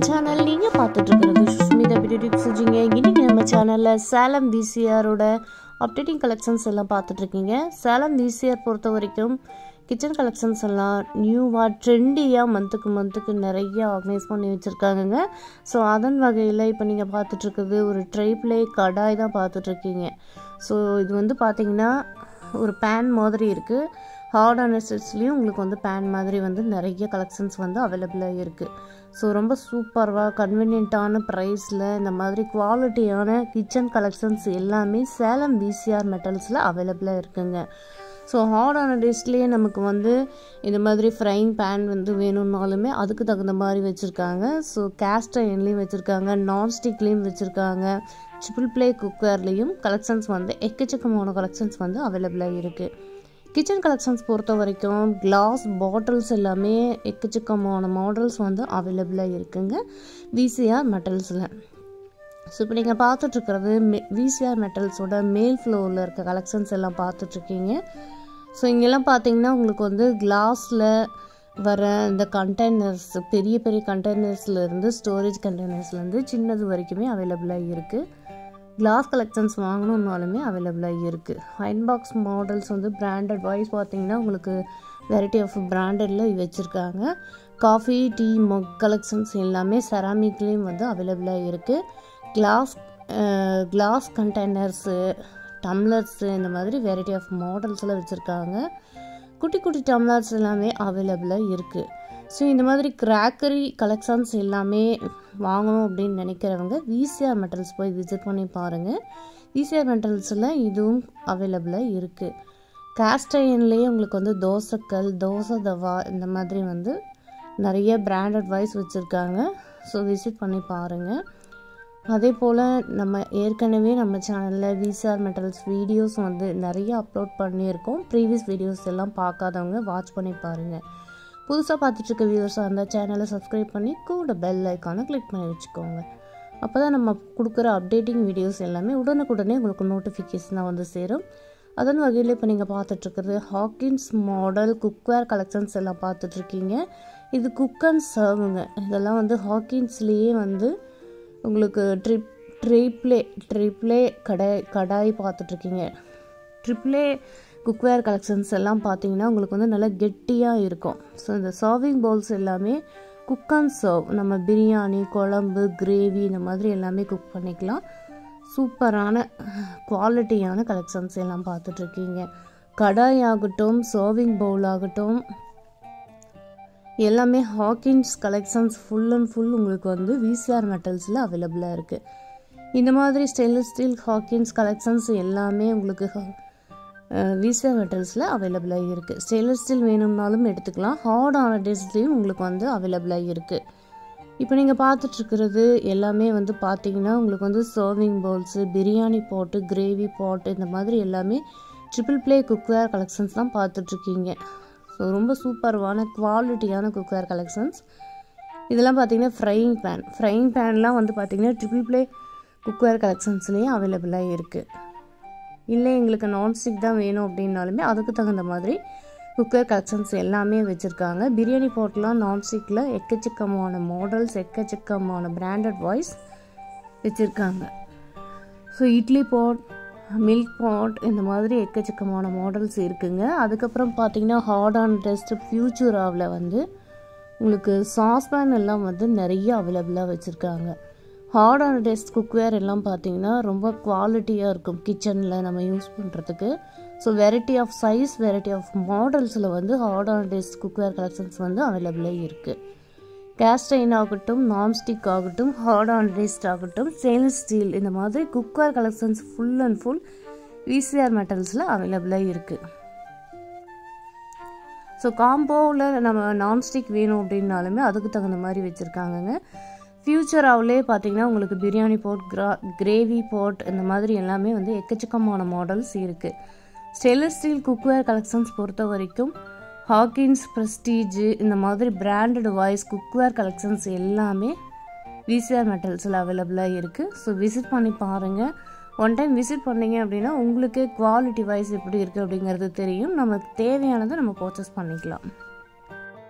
channel நீங்கள் பார்த்துட்டு இருக்கிறது சுஷ்மிதா பியூட்டி டிப்ஸ் வச்சுங்க இன்னைக்கு நம்ம சேனலில் சேலம் விசிஆரோட அப்டேட்டிங் கலெக்ஷன்ஸ் எல்லாம் பார்த்துட்ருக்கீங்க சேலம் விசிஆர் பொறுத்த வரைக்கும் கிச்சன் கலெக்ஷன்ஸ் எல்லாம் நியூவாக ட்ரெண்டியாக மந்த்துக்கு மந்த்துக்கு நிறைய ஆர்கனைஸ் பண்ணி வச்சுருக்காங்கங்க ஸோ அதன் வகையில் இப்போ நீங்கள் பார்த்துட்ருக்குது ஒரு ட்ரைப்ளே கடாய் தான் பார்த்துட்ருக்கீங்க ஸோ இது வந்து பார்த்தீங்கன்னா ஒரு பேன் மாதிரி இருக்குது ஹார்ட் அனஸ்டஸ்லேயும் உங்களுக்கு வந்து பேன் மாதிரி வந்து நிறைய கலெக்ஷன்ஸ் வந்து அவைலபிளாக இருக்குது ஸோ ரொம்ப சூப்பராக கன்வீனியண்ட்டான ப்ரைஸில் இந்த மாதிரி குவாலிட்டியான கிச்சன் கலெக்ஷன்ஸ் எல்லாமே சேலம் விசிஆர் மெட்டல்ஸில் அவைலபிளாக இருக்குங்க ஸோ ஹார்டான டேஸ்ட்லேயே நமக்கு வந்து இந்த மாதிரி ஃப்ரைங் பேன் வந்து வேணும்னாலுமே அதுக்கு தகுந்த மாதிரி வச்சுருக்காங்க ஸோ கேஸ்ட் அயன்லேயும் வச்சுருக்காங்க நான்ஸ்டிக்லேயும் வச்சுருக்காங்க ட்ரிபிள் ப்ளே குக்கர்லேயும் கலெக்ஷன்ஸ் வந்து எக்கச்சக்கமான கலெக்ஷன்ஸ் வந்து அவைலபிளாக இருக்குது கிச்சன் கலெக்ஷன்ஸ் பொறுத்த வரைக்கும் கிளாஸ் பாட்டில்ஸ் எல்லாமே எக்கச்சக்கமான மாடல்ஸ் வந்து அவைலபிளாக இருக்குங்க விசிஆர் மெட்டல்ஸில் ஸோ இப்போ நீங்கள் பார்த்துட்ருக்கிறது மெ விசிஆர் மெட்டல்ஸோட மேல் ஃப்ளோரில் இருக்க கலெக்ஷன்ஸ் எல்லாம் பார்த்துட்ருக்கீங்க ஸோ இங்கெல்லாம் பார்த்தீங்கன்னா உங்களுக்கு வந்து கிளாஸில் வர இந்த கண்டெய்னர்ஸ் பெரிய பெரிய கண்டெய்னர்ஸ்லேருந்து ஸ்டோரேஜ் கண்டெய்னர்ஸ்லேருந்து சின்னது வரைக்குமே அவைலபிளாக இருக்குது கிளாஸ் கலெக்ஷன்ஸ் வாங்கணுன்னாலுமே அவைலபிளாக இருக்குது அயன் பாக்ஸ் மாடல்ஸ் வந்து பிராண்டட் வைஸ் பார்த்தீங்கன்னா உங்களுக்கு வெரைட்டி ஆஃப் பிராண்டடில் வச்சுருக்காங்க காஃபி டீ மக் கலெக்ஷன்ஸ் எல்லாமே செராமிக்லேயும் வந்து அவைலபிளாக இருக்குது கிளாஸ் கிளாஸ் கண்டெய்னர்ஸு டம்ளர்ஸு இந்த மாதிரி வெரைட்டி ஆஃப் மாடல்ஸில் வச்சுருக்காங்க குட்டி குட்டி டம்ளர்ஸ் எல்லாமே அவைலபிளாக இருக்குது ஸோ இந்த மாதிரி கிராக்கரி கலெக்ஷன்ஸ் எல்லாமே வாங்கணும் அப்படின்னு நினைக்கிறவங்க விசிஆர் மெட்டல்ஸ் போய் விசிட் பண்ணி பாருங்கள் விசிஆர் மெட்டல்ஸில் இதுவும் அவைலபிளாக இருக்குது கேஸ்ட் அயன்லேயே உங்களுக்கு வந்து தோசைக்கல் தோசை தவா இந்த மாதிரி வந்து நிறைய பிராண்டட் வைஸ் வச்சுருக்காங்க ஸோ விசிட் பண்ணி பாருங்கள் அதே போல் நம்ம ஏற்கனவே நம்ம சேனலில் விசிஆர் மெட்டல்ஸ் வீடியோஸ் வந்து நிறைய அப்லோட் பண்ணியிருக்கோம் ப்ரீவியஸ் வீடியோஸ் எல்லாம் பார்க்காதவங்க வாட்ச் பண்ணி பாருங்கள் புதுசாக பார்த்துட்ருக்க வியூவர்ஸாக இருந்தால் சேனலை சப்ஸ்கிரைப் பண்ணி கூட பெல் ஐக்கானை கிளிக் பண்ணி வச்சுக்கோங்க அப்போ தான் நம்ம கொடுக்குற அப்டேட்டிங் வீடியோஸ் எல்லாமே உடனுக்குடனே உங்களுக்கு நோட்டிஃபிகேஷனாக வந்து சேரும் அதன் வகையில் இப்போ நீங்கள் பார்த்துட்ருக்கிறது ஹாக்கின்ஸ் மாடல் குக்வேர் கலெக்ஷன்ஸ் எல்லாம் பார்த்துட்ருக்கீங்க இது குக் அண்ட் சர்வுங்க இதெல்லாம் வந்து ஹாக்கின்ஸ்லேயே வந்து உங்களுக்கு ட்ரிப் ட்ரிப்ளே ட்ரிப்ளே கடாய் கடாய் பார்த்துட்ருக்கீங்க ட்ரிப்ளே குக்வேர் கலெக்ஷன்ஸ் எல்லாம் பார்த்தீங்கன்னா உங்களுக்கு வந்து நல்லா கெட்டியாக இருக்கும் ஸோ இந்த சர்விங் பவுல்ஸ் எல்லாமே குக் அண்ட் சர்வ் நம்ம பிரியாணி குழம்பு கிரேவி இந்த மாதிரி எல்லாமே குக் பண்ணிக்கலாம் சூப்பரான குவாலிட்டியான கலெக்ஷன்ஸ் எல்லாம் பார்த்துட்ருக்கீங்க கடாய் ஆகட்டும் சர்விங் பவுல் ஆகட்டும் எல்லாமே Hawkins collections full and full உங்களுக்கு வந்து விசிஆர் மெட்டல்ஸில் அவைலபிளாக இருக்குது இந்த மாதிரி ஸ்டெயின்லெஸ் ஸ்டீல் ஹாக்கின்ஸ் கலெக்ஷன்ஸ் எல்லாமே உங்களுக்கு விசிஆர் மெட்டல்ஸில் அவைலபிளாக இருக்குது ஸ்டெயின்லெஸ் ஸ்டீல் வேணும்னாலும் எடுத்துக்கலாம் ஹார்டான டிஸ்லேயும் உங்களுக்கு வந்து அவைலபிளாக இருக்குது இப்போ நீங்கள் பார்த்துட்ருக்கிறது எல்லாமே வந்து பார்த்தீங்கன்னா உங்களுக்கு வந்து சர்விங் பவுல்ஸு பிரியாணி பாட்டு கிரேவி பாட்டு இந்த மாதிரி எல்லாமே ட்ரிபிள் ப்ளே குக்வேர் கலெக்ஷன்ஸ் தான் பார்த்துட்ருக்கீங்க ஸோ ரொம்ப சூப்பர்வான குவாலிட்டியான குக்வேர் கலெக்ஷன்ஸ் இதெல்லாம் பார்த்தீங்கன்னா ஃப்ரையிங் பேன் ஃப்ரையிங் பேன்லாம் வந்து பார்த்தீங்கன்னா ட்ரிபிள் ப்ளே குக்வேர் கலெக்ஷன்ஸ்லேயும் அவைலபிளாக இருக்குது இல்லை எங்களுக்கு நான்ஸ்டிக் தான் வேணும் அப்படின்னாலுமே அதுக்கு தகுந்த மாதிரி குக்கர் கலெக்ஷன்ஸ் எல்லாமே வச்சுருக்காங்க பிரியாணி பாட்லாம் நான்ஸ்டிக்கில் எக்கச்சக்கமான மாடல்ஸ் எக்கச்சக்கமான பிராண்டட் வாய்ஸ் வச்சுருக்காங்க so idli pot milk pot இந்த மாதிரி எக்கச்சக்கமான மாடல்ஸ் இருக்குங்க அதுக்கப்புறம் பார்த்தீங்கன்னா ஹார்ட் ஆன் டெஸ்ட் ஃப்யூச்சராவில் வந்து உங்களுக்கு சாஸ்பேன் எல்லாம் வந்து நிறைய அவைலபிளாக வச்சுருக்காங்க ஹார்ட் ஆன் டெஸ்ட் குக்வேர் எல்லாம் பார்த்தீங்கன்னா ரொம்ப குவாலிட்டியாக இருக்கும் கிச்சனில் நம்ம யூஸ் பண்ணுறதுக்கு so variety of size variety of மாடல்ஸில் வந்து hard anodised cookware collections வந்து அவைலபிளாக இருக்குது கேஸ்டைன் ஆகட்டும் நான்ஸ்டிக் ஆகட்டும் ஹார்ட் ஆன் டெஸ்ட் ஆகட்டும் ஸ்டெயின்லெஸ் ஸ்டீல் இந்த மாதிரி cookware collections full and full VCR மெட்டல்ஸில் அவைலபிளாக இருக்குது ஸோ காம்போவில் நம்ம நான்ஸ்டிக் வேணும் அப்படின்னாலுமே அதுக்கு தகுந்த மாதிரி வச்சுருக்காங்கங்க ஃப்யூச்சராகவே பார்த்தீங்கன்னா உங்களுக்கு பிரியாணி போட் கிரா கிரேவி போட் இந்த மாதிரி எல்லாமே வந்து எக்கச்சக்கமான மாடல்ஸ் இருக்குது ஸ்டெயின்லெஸ் ஸ்டீல் குக்வேர் கலெக்ஷன்ஸ் பொறுத்த வரைக்கும் ஹாக்கின்ஸ் ப்ரெஸ்டீஜு இந்த மாதிரி பிராண்டட் வாய்ஸ் குக்வேர் கலெக்ஷன்ஸ் எல்லாமே விசிஆர் மெட்டல்ஸில் அவைலபிளாக இருக்குது ஸோ விசிட் பண்ணி பாருங்கள் ஒன் டைம் விசிட் பண்ணீங்க அப்படின்னா உங்களுக்கு குவாலிட்டி வைஸ் எப்படி இருக்குது அப்படிங்கிறது தெரியும் நமக்கு தேவையானதை நம்ம பர்ச்சேஸ் பண்ணிக்கலாம்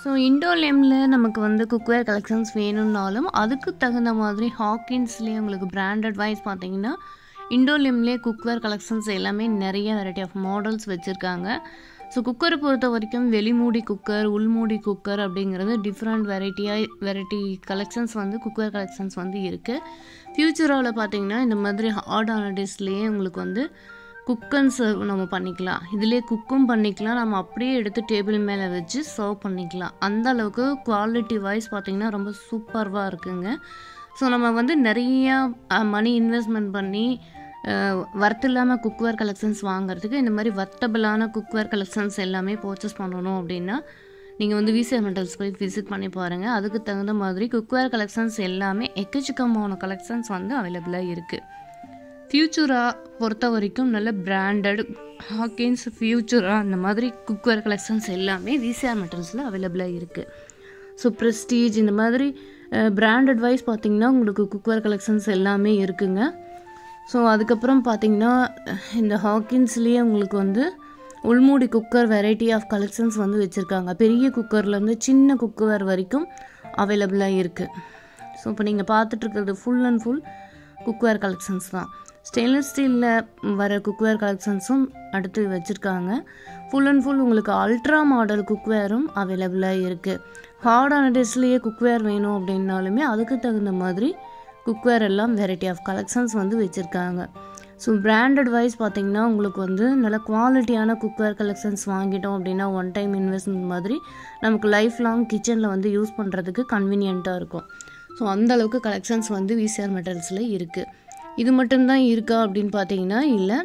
ஸோ இண்டோலேமில் நமக்கு வந்து குக்வேர் கலெக்ஷன்ஸ் வேணும்னாலும் அதுக்கு தகுந்த மாதிரி ஹாக்கின்ஸ்லேயே உங்களுக்கு பிராண்டட் வைஸ் பார்த்தீங்கன்னா இண்டோலிம்லேயே குக்வேர் கலெக்ஷன்ஸ் எல்லாமே நிறைய வெரைட்டி ஆஃப் மாடல்ஸ் வச்சுருக்காங்க ஸோ குக்கரை பொறுத்த வரைக்கும் வெளிமூடி குக்கர் உள்மூடி குக்கர் அப்படிங்கிறது டிஃப்ரெண்ட் வெரைட்டியாக வெரைட்டி கலெக்ஷன்ஸ் வந்து குக்கர் கலெக்ஷன்ஸ் வந்து இருக்குது ஃப்யூச்சராவில் பார்த்தீங்கன்னா இந்த மாதிரி ஹார்ட் ஆன டிஷ்லேயே உங்களுக்கு வந்து குக் அண்ட் சர்வ் நம்ம பண்ணிக்கலாம் இதிலே குக்கும் பண்ணிக்கலாம் நம்ம அப்படியே எடுத்து டேபிள் மேலே வச்சு சர்வ் பண்ணிக்கலாம் அந்த அளவுக்கு குவாலிட்டி வைஸ் பார்த்திங்கன்னா ரொம்ப சூப்பர்வாக இருக்குங்க ஸோ நம்ம வந்து நிறையா மணி இன்வெஸ்ட்மெண்ட் பண்ணி ஒர்த் இல்லாமல் குக்வேர் கலெக்ஷன்ஸ் வாங்குறதுக்கு இந்த மாதிரி வர்த்தபிளான குக்வேர் கலெக்ஷன்ஸ் எல்லாமே பர்ச்சேஸ் பண்ணணும் அப்படின்னா நீங்கள் வந்து விசிஆர் மெட்டல்ஸ் போய் விசிட் பண்ணி பாருங்கள் அதுக்கு தகுந்த மாதிரி குக்வேர் கலெக்ஷன்ஸ் எல்லாமே எக்கச்சக்கமான கலெக்ஷன்ஸ் வந்து அவைலபிளாக இருக்குது ஃப்யூச்சரா பொறுத்த வரைக்கும் நல்ல பிராண்டட் ஹாக்கின்ஸ் ஃப்யூச்சரா அந்த மாதிரி குக்வேர் கலெக்ஷன்ஸ் எல்லாமே விசிஆர் மெட்டல்ஸில் அவைலபிளாக இருக்குது ஸோ ப்ரெஸ்டீஜ் இந்த மாதிரி பிராண்டட் வைஸ் பார்த்திங்கன்னா உங்களுக்கு குக்வேர் கலெக்ஷன்ஸ் எல்லாமே இருக்குங்க ஸோ அதுக்கப்புறம் பார்த்திங்கன்னா இந்த ஹாக்கின்ஸ்லேயே உங்களுக்கு வந்து உள்மூடி குக்கர் வெரைட்டி ஆஃப் கலெக்ஷன்ஸ் வந்து வச்சுருக்காங்க பெரிய குக்கர்லேருந்து சின்ன குக்கர் வரைக்கும் அவைலபிளாக இருக்குது ஸோ இப்போ நீங்கள் பார்த்துட்ருக்கிறது full and full cookware collections தான் ஸ்டெயின்லெஸ் ஸ்டீலில் வர குக்வேர் கலெக்ஷன்ஸும் அடுத்து வச்சுருக்காங்க ஃபுல் அண்ட் ஃபுல் உங்களுக்கு அல்ட்ரா மாடல் குக்வேரும் அவைலபிளாக இருக்குது ஹார்டான டிஷ்லேயே குக்வேர் வேணும் அப்படின்னாலுமே அதுக்கு தகுந்த மாதிரி குக்வேர் எல்லாம் வெரைட்டி ஆஃப் கலெக்ஷன்ஸ் வந்து வச்சுருக்காங்க ஸோ பிராண்டட் வைஸ் பார்த்திங்கன்னா உங்களுக்கு வந்து நல்ல குவாலிட்டியான குக்வேர் கலெக்ஷன்ஸ் வாங்கிட்டோம் அப்படின்னா ஒன் டைம் இன்வெஸ்ட்மெண்ட் மாதிரி நமக்கு லைஃப் லாங் கிச்சனில் வந்து யூஸ் பண்ணுறதுக்கு கன்வீனியண்ட்டாக இருக்கும் ஸோ அந்தளவுக்கு கலெக்ஷன்ஸ் வந்து விசிஆர் மெட்டல்ஸில் இருக்குது இது மட்டும்தான் இருக்கா அப்படின்னு பார்த்தீங்கன்னா இல்லை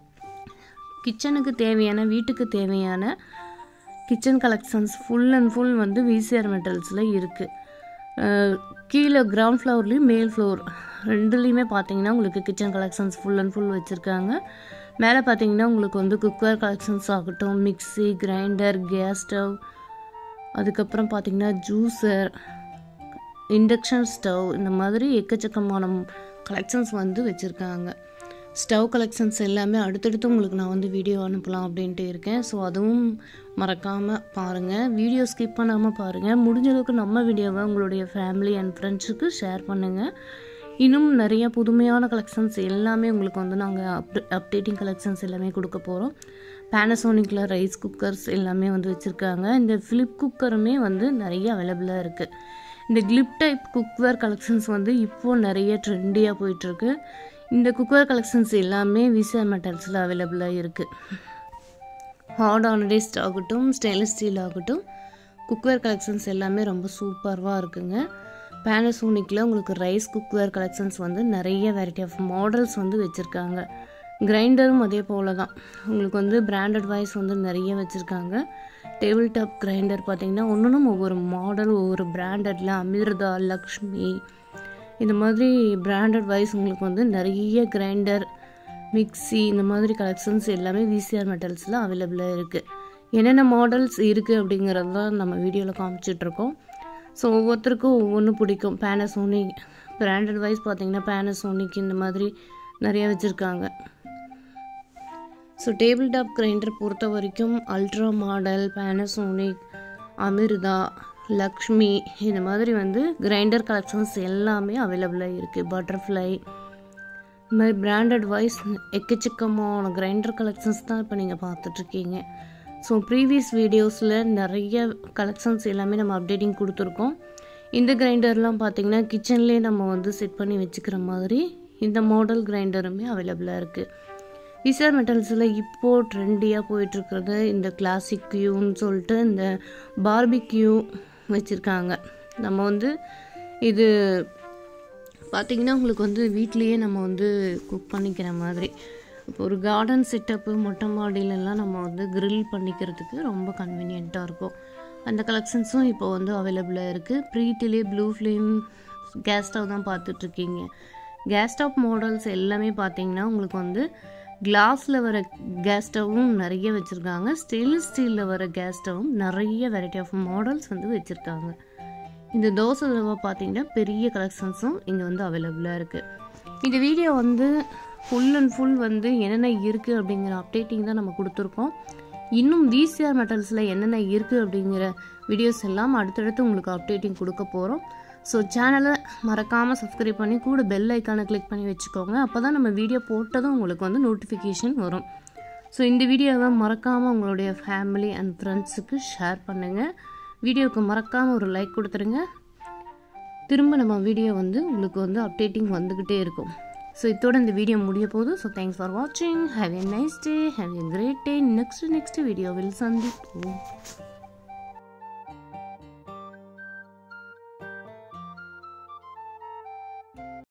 கிச்சனுக்கு தேவையான வீட்டுக்கு தேவையான kitchen collections full and full வந்து விசிஆர் மெட்டல்ஸில் இருக்குது கீழே கிரவுண்ட் ஃப்ளோர்லேயும் மேல் ஃப்ளோர் ரெண்டுலேயுமே பார்த்தீங்கன்னா உங்களுக்கு kitchen collections full and full வச்சுருக்காங்க மேலே பார்த்தீங்கன்னா உங்களுக்கு வந்து குக்வேர் கலெக்ஷன்ஸ் ஆகட்டும் மிக்சி கிரைண்டர் கேஸ் ஸ்டவ் அதுக்கப்புறம் பார்த்தீங்கன்னா ஜூஸர் இண்டக்ஷன் ஸ்டவ் இந்த மாதிரி எக்கச்சக்கமான கலெக்ஷன்ஸ் வந்து வச்சுருக்காங்க ஸ்டவ் கலெக்ஷன்ஸ் எல்லாமே அடுத்தடுத்து உங்களுக்கு நான் வந்து வீடியோ அனுப்பலாம் அப்படின்ட்டு இருக்கேன் ஸோ அதுவும் மறக்காமல் பாருங்கள் வீடியோ ஸ்கிப் பண்ணாமல் பாருங்கள் முடிஞ்ச அளவுக்கு நம்ம வீடியோவை உங்களுடைய ஃபேமிலி அண்ட் ஃப்ரெண்ட்ஸுக்கு ஷேர் பண்ணுங்கள் இன்னும் நிறைய புதுமையான கலெக்ஷன்ஸ் எல்லாமே உங்களுக்கு வந்து நாங்கள் அப் அப்டேட்டிங் கலெக்ஷன்ஸ் எல்லாமே கொடுக்க போகிறோம் பேனசோனிக்கில் ரைஸ் குக்கர்ஸ் எல்லாமே வந்து வச்சுருக்காங்க இந்த ஃப்ளிப் குக்கருமே வந்து நிறைய அவைலபிளாக இருக்குது இந்த கிளிப் டைப் குக்வேர் கலெக்ஷன்ஸ் வந்து இப்போது நிறைய ட்ரெண்டியாக போயிட்டுருக்கு இந்த குக்வேர் கலெக்ஷன்ஸ் எல்லாமே விசிஆர் மெட்டல்ஸில் அவைலபிளாக இருக்குது ஹார்ட் ஆனடேஸ்ட் ஆகட்டும் ஸ்டெயின்லெஸ் ஸ்டீல் ஆகட்டும் குக்வேர் கலெக்ஷன்ஸ் எல்லாமே ரொம்ப சூப்பர்வாக இருக்குங்க பேனசோனிக்கில் உங்களுக்கு ரைஸ் குக்வேர் கலெக்ஷன்ஸ் வந்து நிறைய வெரைட்டி ஆஃப் மாடல்ஸ் வந்து வச்சுருக்காங்க கிரைண்டரும் அதே போல் தான் உங்களுக்கு வந்து பிராண்டட் வைஸ் வந்து நிறைய வச்சுருக்காங்க டேபிள் டாப் கிரைண்டர் பார்த்திங்கன்னா ஒன்றும் ஒவ்வொரு மாடல் ஒவ்வொரு பிராண்டடில் அமிர்தா லக்ஷ்மி இந்த மாதிரி பிராண்டட் வைஸ் உங்களுக்கு வந்து நிறைய கிரைண்டர் மிக்சி இந்த மாதிரி கலெக்ஷன்ஸ் எல்லாமே விசிஆர் மெட்டல்ஸில் அவைலபிளாக இருக்குது என்னென்ன மாடல்ஸ் இருக்குது அப்படிங்கிறது தான் நம்ம வீடியோவில் காமிச்சிட்ருக்கோம் ஸோ ஒவ்வொருத்தருக்கும் ஒவ்வொன்று பிடிக்கும் பேனசோனிக் பிராண்டட் வைஸ் பார்த்திங்கன்னா பேனசோனிக் இந்த மாதிரி நிறைய வச்சுருக்காங்க ஸோ டேபிள் டாப் கிரைண்டர் பொறுத்த வரைக்கும் ultra model Panasonic Amritha Lakshmi இந்த மாதிரி வந்து கிரைண்டர் கலெக்ஷன்ஸ் எல்லாமே அவைலபிளாக இருக்குது பட்டர்ஃப்ளை இந்த மாதிரி பிராண்டட் வைஸ் எக்கச்சக்கமான கிரைண்டர் கலெக்ஷன்ஸ் தான் இப்போ நீங்கள் பார்த்துட்ருக்கீங்க ஸோ ப்ரீவியஸ் வீடியோஸில் நிறைய கலெக்ஷன்ஸ் எல்லாமே நம்ம அப்டேட்டிங் கொடுத்துருக்கோம் இந்த கிரைண்டர்லாம் பார்த்திங்கன்னா கிச்சன்லேயே நம்ம வந்து செட் பண்ணி வச்சுக்கிற மாதிரி இந்த மாடல் கிரைண்டருமே அவைலபிளாக இருக்குது விசார் மெட்டல்ஸில் இப்போது ட்ரெண்டியாக போயிட்டுருக்கிறது இந்த கிளாசிக் கியூன்னு சொல்லிட்டு இந்த பார்பிக்யூ வச்சுருக்காங்க நம்ம வந்து இது பார்த்திங்கன்னா உங்களுக்கு வந்து வீட்லேயே நம்ம வந்து குக் பண்ணிக்கிற மாதிரி இப்போ ஒரு கார்டன் செட்டப்பு மொட்டை மாடியிலலாம் நம்ம வந்து க்ரில் பண்ணிக்கிறதுக்கு ரொம்ப கன்வீனியண்ட்டாக இருக்கும் அந்த கலெக்ஷன்ஸும் இப்போ வந்து அவைலபிளாக இருக்குது ப்ரீட்டிலே ப்ளூ ஃப்ளேம் கேஸ் ஸ்டவ் தான் பார்த்துட்ருக்கீங்க கேஸ் ஸ்டவ் மாடல்ஸ் எல்லாமே பார்த்தீங்கன்னா உங்களுக்கு வந்து கிளாஸில் வர கேஸ் ஸ்டவ்வும் நிறைய வச்சுருக்காங்க ஸ்டெயின்லெஸ் ஸ்டீலில் வர கேஸ் ஸ்டவ்வும் நிறைய வெரைட்டி ஆஃப் மாடல்ஸ் வந்து வச்சுருக்காங்க இந்த தோசை தவா பார்த்தீங்கன்னா பெரிய கலெக்ஷன்ஸும் இங்கே வந்து அவைலபிளாக இருக்குது இந்த வீடியோ வந்து ஃபுல் அண்ட் ஃபுல் வந்து என்னென்ன இருக்குது அப்படிங்கிற அப்டேட்டிங் தான் நம்ம கொடுத்துருக்கோம் இன்னும் விசிஆர் மெட்டல்ஸில் என்னென்ன இருக்குது அப்படிங்கிற வீடியோஸ் எல்லாம் அடுத்தடுத்து உங்களுக்கு அப்டேட்டிங் கொடுக்க போகிறோம் ஸோ சேனலை மறக்காமல் சப்ஸ்கிரைப் பண்ணி கூட பெல் ஐக்கானை கிளிக் பண்ணி வச்சுக்கோங்க அப்போ தான் நம்ம வீடியோ போட்டதும் உங்களுக்கு வந்து நோட்டிஃபிகேஷன் வரும் ஸோ இந்த வீடியோவை மறக்காமல் உங்களுடைய ஃபேமிலி அண்ட் ஃப்ரெண்ட்ஸுக்கு ஷேர் பண்ணுங்கள் வீடியோவுக்கு மறக்காமல் ஒரு லைக் கொடுத்துருங்க திரும்ப நம்ம வீடியோ வந்து உங்களுக்கு வந்து அப்டேட்டிங் வந்துக்கிட்டே இருக்கும் ஸோ இதோட இந்த வீடியோ முடிய போகுது ஸோ தேங்க்ஸ் ஃபார் வாட்சிங் have a nice day have a great day next next video will சந்திப்போம்